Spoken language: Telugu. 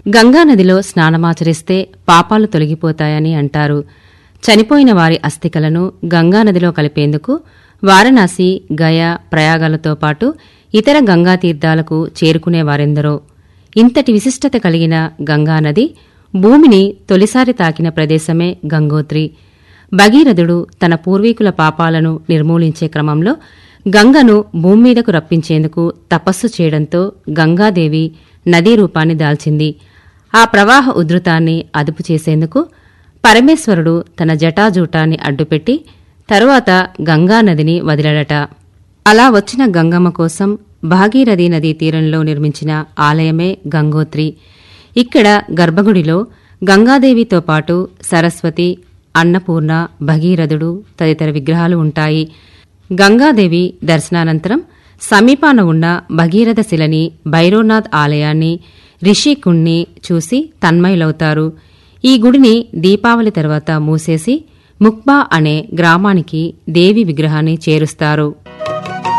గంగానదిలో స్నానమాచరిస్తే పాపాలు తొలగిపోతాయని అంటారు చనిపోయిన వారి అస్థికలను గంగానదిలో కలిపేందుకు వారణాసి గయా ప్రయాగాలతో పాటు ఇతర గంగా తీర్థాలకు చేరుకునే వారెందరో ఇంతటి విశిష్టత కలిగిన గంగానది భూమిని తొలిసారి తాకిన ప్రదేశమే గంగోత్రి భగీరథుడు తన పూర్వీకుల పాపాలను నిర్మూలించే క్రమంలో గంగను భూమి మీదకు రప్పించేందుకు తపస్సు చేయడంతో గంగాదేవి నదీ రూపాన్ని దాల్చింది ఆ ప్రవాహ ఉధృతాన్ని అదుపు చేసేందుకు పరమేశ్వరుడు తన జటాజూటాన్ని అడ్డుపెట్టి తరువాత గంగానదిని వదిలాడట అలా వచ్చిన గంగమ్మ కోసం భాగీరథి నదీ తీరంలో నిర్మించిన ఆలయమే గంగోత్రి ఇక్కడ గర్భగుడిలో గంగాదేవితో పాటు సరస్వతి అన్నపూర్ణ భగీరథుడు తదితర విగ్రహాలు ఉంటాయి గంగాదేవి దర్శనానంతరం సమీపాన ఉన్న భగీరథ శిలని భైరవనాథ్ ఆలయాన్ని రిషికుండ్ని చూసి తన్మయులవుతారు ఈ గుడిని దీపావళి తర్వాత మూసేసి ముక్బా అనే గ్రామానికి దేవి విగ్రహాన్ని చేరుస్తారు